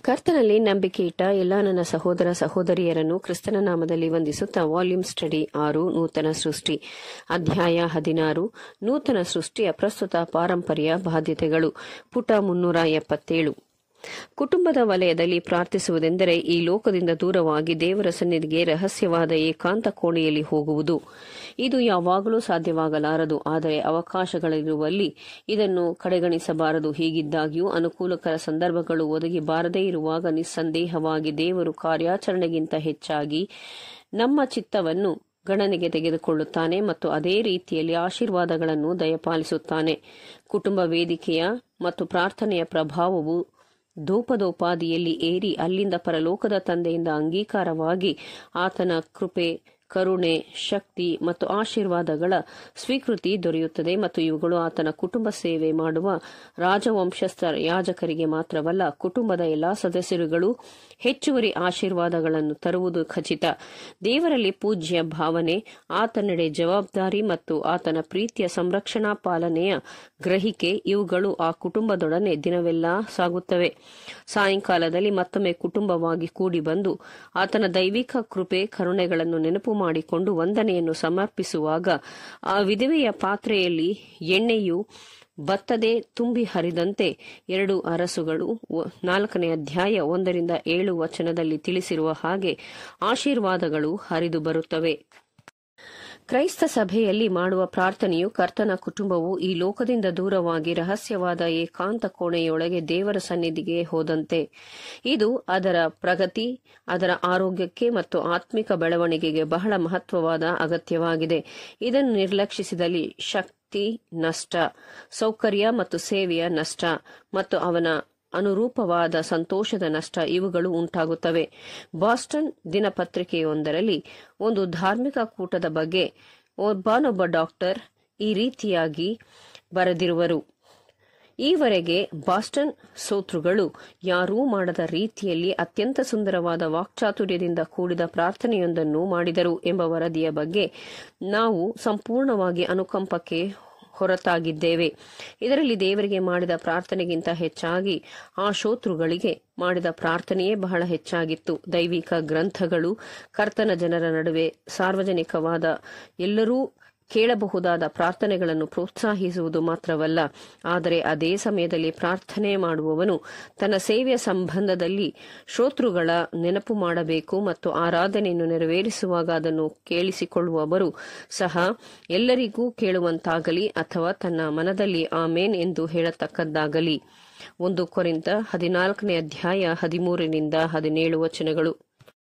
ಕರ್ತನಲ್ಲಿ ನಂಬಿಕೆ ಇಟ್ಟ ಎಲ್ಲ ನನ್ನ ಸಹೋದರ ಸಹೋದರಿಯರನ್ನು ಕ್ರಿಸ್ತನ ನಾಮದಲ್ಲಿ ವಂದಿಸುತ್ತಾ ವಾಲ್ಯೂಮ್ ಸ್ಟಡಿ ಆರು ನೂತನ ಸೃಷ್ಟಿ ಅಧ್ಯಾಯ ಹದಿನಾರು ನೂತನ ಸೃಷ್ಟಿಯ ಪ್ರಸ್ತುತ ಪಾರಂಪರ್ಯ ಬಾಧ್ಯತೆಗಳು ಪುಟ ಮುನ್ನೂರ ಎಪ್ಪತ್ತೇಳು ಕುಟುಂಬದ ವಲಯದಲ್ಲಿ ಪ್ರಾರ್ಥಿಸುವುದೆಂದರೆ ಈ ಲೋಕದಿಂದ ದೂರವಾಗಿ ದೇವರ ಸನ್ನಿಧಿಗೆ ರಹಸ್ಯವಾದ ಏಕಾಂತ ಕೋಣೆಯಲ್ಲಿ ಹೋಗುವುದು ಇದು ಯಾವಾಗಲೂ ಸಾಧ್ಯವಾಗಲಾರದು ಆದರೆ ಅವಕಾಶಗಳಿರುವಲ್ಲಿ ಇದನ್ನು ಕಡೆಗಣಿಸಬಾರದು ಹೀಗಿದ್ದಾಗ್ಯೂ ಅನುಕೂಲಕರ ಸಂದರ್ಭಗಳು ಒದಗಿ ಬಾರದೇ ಇರುವಾಗ ನಿಸ್ಸಂದೇಹವಾಗಿ ದೇವರು ಕಾರ್ಯಾಚರಣೆಗಿಂತ ಹೆಚ್ಚಾಗಿ ನಮ್ಮ ಚಿತ್ತವನ್ನು ಗಣನೆಗೆ ತೆಗೆದುಕೊಳ್ಳುತ್ತಾನೆ ಮತ್ತು ಅದೇ ರೀತಿಯಲ್ಲಿ ಆಶೀರ್ವಾದಗಳನ್ನು ದಯಪಾಲಿಸುತ್ತಾನೆ ಕುಟುಂಬ ವೇದಿಕೆಯ ಮತ್ತು ಪ್ರಾರ್ಥನೆಯ ಪ್ರಭಾವವು ಧೂಪದೋಪಾದಿಯಲ್ಲಿ ಏರಿ ಅಲ್ಲಿಂದ ಪರಲೋಕದ ತಂದೆಯಿಂದ ಅಂಗೀಕಾರವಾಗಿ ಆತನ ಕೃಪೆ ಕರುಣೆ ಶಕ್ತಿ ಮತ್ತು ಆಶೀರ್ವಾದಗಳ ಸ್ವೀಕೃತಿ ದೊರೆಯುತ್ತದೆ ಮತ್ತು ಇವುಗಳು ಆತನ ಕುಟುಂಬ ಸೇವೆ ಮಾಡುವ ರಾಜವಂಶಸ್ಥ ಯಾಜಕರಿಗೆ ಮಾತ್ರವಲ್ಲ ಕುಟುಂಬದ ಎಲ್ಲಾ ಸದಸ್ಯರುಗಳು ಹೆಚ್ಚುವರಿ ಆಶೀರ್ವಾದಗಳನ್ನು ತರುವುದು ಖಚಿತ ದೇವರಲ್ಲಿ ಪೂಜ್ಯ ಭಾವನೆ ಆತನೆಡೆ ಜವಾಬ್ದಾರಿ ಮತ್ತು ಆತನ ಪ್ರೀತಿಯ ಸಂರಕ್ಷಣಾ ಪಾಲನೆಯ ಗ್ರಹಿಕೆ ಇವುಗಳು ಆ ಕುಟುಂಬದೊಡನೆ ದಿನವೆಲ್ಲ ಸಾಗುತ್ತವೆ ಸಾಯಂಕಾಲದಲ್ಲಿ ಮತ್ತೊಮ್ಮೆ ಕುಟುಂಬವಾಗಿ ಕೂಡಿ ಬಂದು ಆತನ ದೈವಿಕ ಕೃಪೆ ಕರುಣೆಗಳನ್ನು ನೆನಪು ಮಾಡಿಕೊಂಡು ವಂದನೆಯನ್ನು ಸಮರ್ಪಿಸುವಾಗ ಆ ವಿಧವೆಯ ಪಾತ್ರೆಯಲ್ಲಿ ಎಣ್ಣೆಯು ಬತ್ತದೆ ತುಂಬಿ ಹರಿದಂತೆ ಎರಡು ಅರಸುಗಳು ನಾಲ್ಕನೇ ಅಧ್ಯಾಯ ಒಂದರಿಂದ ಏಳು ವಚನದಲ್ಲಿ ತಿಳಿಸಿರುವ ಹಾಗೆ ಆಶೀರ್ವಾದಗಳು ಹರಿದು ಬರುತ್ತವೆ ಕ್ರೈಸ್ತ ಸಭೆಯಲ್ಲಿ ಮಾಡುವ ಪ್ರಾರ್ಥನೆಯು ಕರ್ತನ ಕುಟುಂಬವು ಈ ಲೋಕದಿಂದ ದೂರವಾಗಿ ರಹಸ್ಯವಾದ ಏಕಾಂತ ಕೋಣೆಯೊಳಗೆ ದೇವರ ಸನ್ನಿಧಿಗೆ ಹೋದಂತೆ ಇದು ಅದರ ಪ್ರಗತಿ ಅದರ ಆರೋಗ್ಯಕ್ಕೆ ಮತ್ತು ಆತ್ಮಿಕ ಬೆಳವಣಿಗೆಗೆ ಬಹಳ ಮಹತ್ವವಾದ ಅಗತ್ಯವಾಗಿದೆ ಇದನ್ನು ನಿರ್ಲಕ್ಷಿಸಿದಲ್ಲಿ ಶಕ್ತಿ ನಷ್ಟ ಸೌಕರ್ಯ ಮತ್ತು ಸೇವೆಯ ನಷ್ಟ ಮತ್ತು ಅವನ ಅನುರೂಪವಾದ ಸಂತೋಷದ ನಷ್ಟ ಇವುಗಳು ಉಂಟಾಗುತ್ತವೆ ಬಾಸ್ಟನ್ ದಿನಪತ್ರಿಕೆಯೊಂದರಲ್ಲಿ ಒಂದು ಧಾರ್ಮಿಕ ಕೂಟದ ಬಗ್ಗೆ ಒಬ್ಬನೊಬ್ಬ ಡಾಕ್ಟರ್ ಈ ರೀತಿಯಾಗಿ ಬರೆದಿರುವರು ಈವರೆಗೆ ಬಾಸ್ಟನ್ ಸೋತೃಗಳು ಯಾರೂ ಮಾಡದ ರೀತಿಯಲ್ಲಿ ಅತ್ಯಂತ ಸುಂದರವಾದ ವಾಕ್ಚಾತುರ್ಯದಿಂದ ಕೂಡಿದ ಪ್ರಾರ್ಥನೆಯೊಂದನ್ನು ಮಾಡಿದರು ಎಂಬ ವರದಿಯ ಬಗ್ಗೆ ನಾವು ಸಂಪೂರ್ಣವಾಗಿ ಅನುಕಂಪಕ್ಕೆ ಹೊರತಾಗಿದ್ದೇವೆ ಇದರಲ್ಲಿ ದೇವರಿಗೆ ಮಾಡಿದ ಪ್ರಾರ್ಥನೆಗಿಂತ ಹೆಚ್ಚಾಗಿ ಆ ಶೋತೃಗಳಿಗೆ ಮಾಡಿದ ಪ್ರಾರ್ಥನೆಯೇ ಬಹಳ ಹೆಚ್ಚಾಗಿತ್ತು ದೈವಿಕ ಗ್ರಂಥಗಳು ಕರ್ತನ ಜನರ ನಡುವೆ ಸಾರ್ವಜನಿಕವಾದ ಎಲ್ಲರೂ ಕೇಳಬಹುದಾದ ಪ್ರಾರ್ಥನೆಗಳನ್ನು ಪ್ರೋತ್ಸಾಹಿಸುವುದು ಮಾತ್ರವಲ್ಲ ಆದರೆ ಅದೇ ಸಮಯದಲ್ಲಿ ಪ್ರಾರ್ಥನೆ ಮಾಡುವವನು ತನ್ನ ಸೇವೆಯ ಸಂಬಂಧದಲ್ಲಿ ಶ್ರೋತೃಗಳ ನೆನಪು ಮಾಡಬೇಕು ಮತ್ತು ಆರಾಧನೆಯನ್ನು ನೆರವೇರಿಸುವಾಗ ಅದನ್ನು ಕೇಳಿಸಿಕೊಳ್ಳುವವರು ಸಹ ಎಲ್ಲರಿಗೂ ಕೇಳುವಂತಾಗಲಿ ಅಥವಾ ತನ್ನ ಮನದಲ್ಲಿ ಆಮೇನ್ ಎಂದು ಹೇಳತಕ್ಕದ್ದಾಗಲಿ ಒಂದು ಕೊರಿಂತ ಹದಿನಾಲ್ಕನೇ ಅಧ್ಯಾಯ ಹದಿಮೂರರಿಂದ ಹದಿನೇಳು ವಚನಗಳು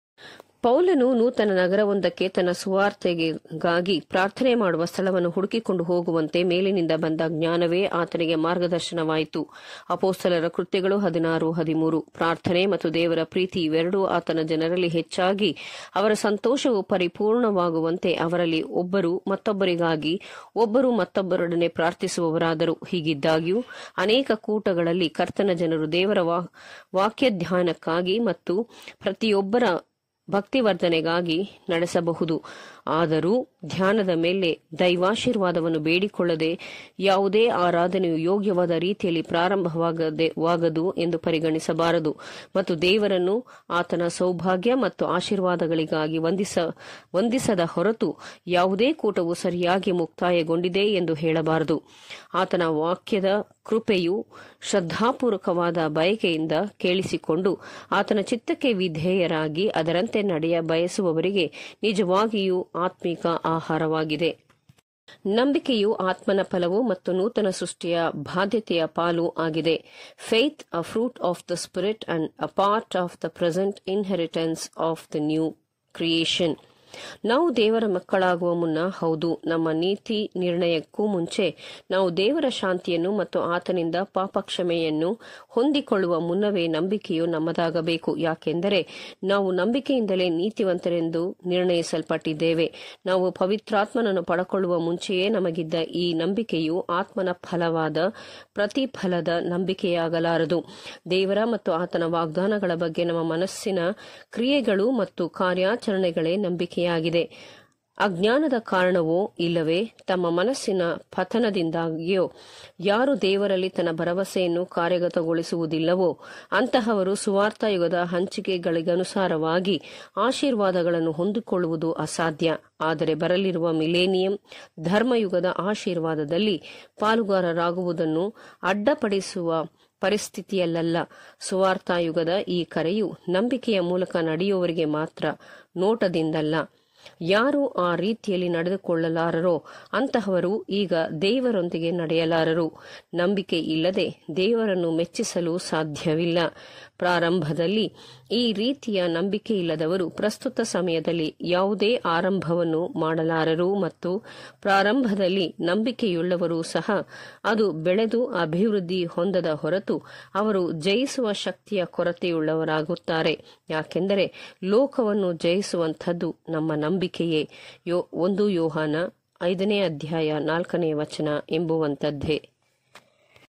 ಪೌಲನು ನೂತನ ನಗರವೊಂದಕ್ಕೆ ತನ್ನ ಸುವಾರ್ತೆಗಾಗಿ ಪ್ರಾರ್ಥನೆ ಮಾಡುವ ಸ್ಥಳವನ್ನು ಹುಡುಕಿಕೊಂಡು ಹೋಗುವಂತೆ ಮೇಲಿನಿಂದ ಬಂದ ಜ್ಞಾನವೇ ಆತನಿಗೆ ಮಾರ್ಗದರ್ಶನವಾಯಿತು ಅಪೋಸ್ತಲರ ಕೃತ್ಯಗಳು ಹದಿನಾರು ಹದಿಮೂರು ಪ್ರಾರ್ಥನೆ ಮತ್ತು ದೇವರ ಪ್ರೀತಿ ಇವೆರಡೂ ಆತನ ಜನರಲ್ಲಿ ಹೆಚ್ಚಾಗಿ ಅವರ ಸಂತೋಷವು ಪರಿಪೂರ್ಣವಾಗುವಂತೆ ಅವರಲ್ಲಿ ಒಬ್ಬರು ಮತ್ತೊಬ್ಬರಿಗಾಗಿ ಒಬ್ಬರು ಮತ್ತೊಬ್ಬರೊಡನೆ ಪ್ರಾರ್ಥಿಸುವವರಾದರು ಹೀಗಿದ್ದಾಗ್ಯೂ ಅನೇಕ ಕೂಟಗಳಲ್ಲಿ ಕರ್ತನ ಜನರು ದೇವರ ವಾಕ್ಯ ಧ್ಯಾನಕ್ಕಾಗಿ ಮತ್ತು ಪ್ರತಿಯೊಬ್ಬರ ಭಕ್ತಿವರ್ಧನೆಗಾಗಿ ನಡೆಸಬಹುದು ಆದರೂ ಧ್ಯಾನದ ಮೇಲೆ ದೈವಾಶೀರ್ವಾದವನ್ನು ಬೇಡಿಕೊಳ್ಳದೆ ಯಾವುದೇ ಆರಾಧನೆಯು ಯೋಗ್ಯವಾದ ರೀತಿಯಲ್ಲಿ ಪ್ರಾರಂಭವಾಗದೆ ವಾಗದು ಎಂದು ಪರಿಗಣಿಸಬಾರದು ಮತ್ತು ದೇವರನ್ನು ಆತನ ಸೌಭಾಗ್ಯ ಮತ್ತು ಆಶೀರ್ವಾದಗಳಿಗಾಗಿ ವಂದಿಸ ವಂದಿಸದ ಹೊರತು ಯಾವುದೇ ಕೂಟವು ಸರಿಯಾಗಿ ಮುಕ್ತಾಯಗೊಂಡಿದೆ ಎಂದು ಹೇಳಬಾರದು ಆತನ ವಾಕ್ಯದ ಕೃಪೆಯು ಶ್ರದ್ಧಾಪೂರ್ವಕವಾದ ಬಯಕೆಯಿಂದ ಕೇಳಿಸಿಕೊಂಡು ಆತನ ಚಿತ್ತಕ್ಕೆ ವಿಧೇಯರಾಗಿ ಅದರಂತೆ ನಡೆಯ ಬಯಸುವವರಿಗೆ ನಿಜವಾಗಿಯೂ ಆತ್ಮಿಕ ಆಹಾರವಾಗಿದೆ ನಂಬಿಕೆಯು ಆತ್ಮನ ಫಲವು ಮತ್ತು ನೂತನ ಸೃಷ್ಟಿಯ ಬಾಧ್ಯತೆಯ ಪಾಲು ಆಗಿದೆ faith a fruit of the spirit and a part of the present inheritance of the new creation ನಾವು ದೇವರ ಮಕ್ಕಳಾಗುವ ಮುನ್ನ ಹೌದು ನಮ್ಮ ನೀತಿ ನಿರ್ಣಯಕ್ಕೂ ಮುಂಚೆ ನಾವು ದೇವರ ಶಾಂತಿಯನ್ನು ಮತ್ತು ಆತನಿಂದ ಪಾಪ ಕ್ಷಮೆಯನ್ನು ಹೊಂದಿಕೊಳ್ಳುವ ಮುನ್ನವೇ ನಂಬಿಕೆಯು ನಮ್ಮದಾಗಬೇಕು ಯಾಕೆಂದರೆ ನಾವು ನಂಬಿಕೆಯಿಂದಲೇ ನೀತಿವಂತರೆಂದು ನಿರ್ಣಯಿಸಲ್ಪಟ್ಟಿದ್ದೇವೆ ನಾವು ಪವಿತ್ರಾತ್ಮನನ್ನು ಪಡಕೊಳ್ಳುವ ಮುಂಚೆಯೇ ನಮಗಿದ್ದ ಈ ನಂಬಿಕೆಯು ಆತ್ಮನ ಫಲವಾದ ಪ್ರತಿಫಲದ ನಂಬಿಕೆಯಾಗಲಾರದು ದೇವರ ಮತ್ತು ಆತನ ವಾಗ್ದಾನಗಳ ಬಗ್ಗೆ ನಮ್ಮ ಮನಸ್ಸಿನ ಕ್ರಿಯೆಗಳು ಮತ್ತು ಕಾರ್ಯಾಚರಣೆಗಳೇ ನಂಬಿಕೆಯಾಗಿದೆ ಅಜ್ಞಾನದ ಕಾರಣವೋ ಇಲ್ಲವೇ ತಮ್ಮ ಮನಸ್ಸಿನ ಪತನದಿಂದಾಗಿಯೋ ಯಾರು ದೇವರಲ್ಲಿ ತನ್ನ ಭರವಸೆಯನ್ನು ಕಾರ್ಯಗತಗೊಳಿಸುವುದಿಲ್ಲವೋ ಅಂತಹವರು ಸುವಾರ್ಥ ಯುಗದ ಹಂಚಿಕೆಗಳಿಗನುಸಾರವಾಗಿ ಆಶೀರ್ವಾದಗಳನ್ನು ಹೊಂದಿಕೊಳ್ಳುವುದು ಅಸಾಧ್ಯ ಆದರೆ ಬರಲಿರುವ ಮಿಲೇನಿಯಂ ಧರ್ಮಯುಗದ ಆಶೀರ್ವಾದದಲ್ಲಿ ಪಾಲುಗಾರರಾಗುವುದನ್ನು ಅಡ್ಡಪಡಿಸುವ ಪರಿಸ್ಥಿತಿಯಲ್ಲ ಸುವಾರ್ಥ ಯುಗದ ಈ ಕರೆಯು ನಂಬಿಕೆಯ ಮೂಲಕ ನಡೆಯುವವರಿಗೆ ಮಾತ್ರ ನೋಟದಿಂದಲ್ಲ ಯಾರು ಆ ರೀತಿಯಲ್ಲಿ ನಡೆದುಕೊಳ್ಳಲಾರರೋ ಅಂತಹವರು ಈಗ ದೇವರೊಂದಿಗೆ ನಡೆಯಲಾರರು ನಂಬಿಕೆ ಇಲ್ಲದೆ ದೇವರನ್ನು ಮೆಚ್ಚಿಸಲು ಸಾಧ್ಯವಿಲ್ಲ ಪ್ರಾರಂಭದಲ್ಲಿ ಈ ರೀತಿಯ ನಂಬಿಕೆ ಇಲ್ಲದವರು ಪ್ರಸ್ತುತ ಸಮಯದಲ್ಲಿ ಯಾವುದೇ ಆರಂಭವನ್ನು ಮಾಡಲಾರರು ಮತ್ತು ಪ್ರಾರಂಭದಲ್ಲಿ ನಂಬಿಕೆಯುಳ್ಳವರು ಸಹ ಅದು ಬೆಳೆದು ಅಭಿವೃದ್ಧಿ ಹೊಂದದ ಹೊರತು ಅವರು ಜಯಿಸುವ ಶಕ್ತಿಯ ಕೊರತೆಯುಳ್ಳವರಾಗುತ್ತಾರೆ ಯಾಕೆಂದರೆ ಲೋಕವನ್ನು ಜಯಿಸುವಂಥದ್ದು ನಮ್ಮ ನಂಬಿಕೆಯೇ ಯೋ ಒಂದು ಯೋಹಾನ ಐದನೇ ಅಧ್ಯಾಯ ನಾಲ್ಕನೇ ವಚನ ಎಂಬುವಂಥದ್ದೇ